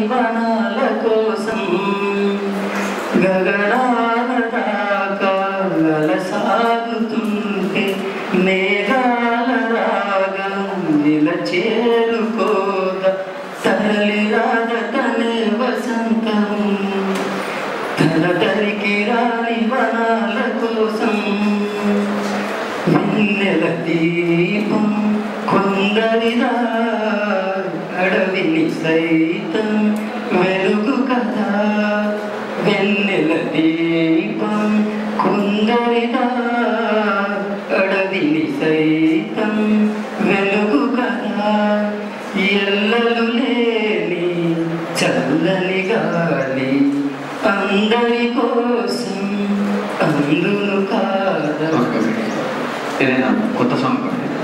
వనాల కోసం గగనాల దాకా సాగుతుంటే మేఘాల రాగం ఇలా చేరుకోద తరలి రాగ తనే వసంతం తన తరికి రాని వనాల కోసం వెన్నెల దీపం కొందరిదా అడవిని సైతం వెలుగు కదా వెన్నెల దీపం కొందరిదా అడవిని సైతం వెలుగు కదా ఎల్లలు లేని చల్లని గాలి అందరి కోసం అందును కాదా ఏదైనా కొత్త సాంగ్ పాడండి